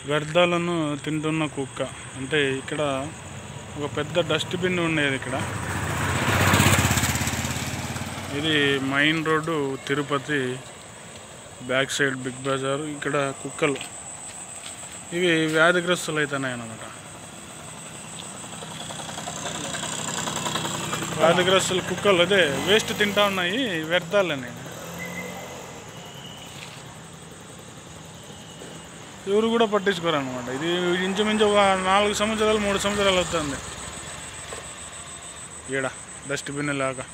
వ్యర్థాలను తింటున్న కుక్క అంటే ఇక్కడ ఒక పెద్ద డస్ట్బిన్ ఉండేది ఇక్కడ ఇది main road Tirupati back side Big Bazaar ఇక్కడ కుక్కలు ఇవి వ్యాధిగ్రస్తులు అవుతున్నాయి అన్నమాట వ్యాధిగ్రస్తులు కుక్కలు అదే వేస్ట్ తింటా ఉన్నాయి వ్యర్థాలని ఎవరు కూడా పట్టించుకోరు అనమాట ఇది ఇంచుమించు ఒక నాలుగు సంవత్సరాలు మూడు సంవత్సరాలు అవుతుంది ఈడ డస్ట్బిన్ లాగా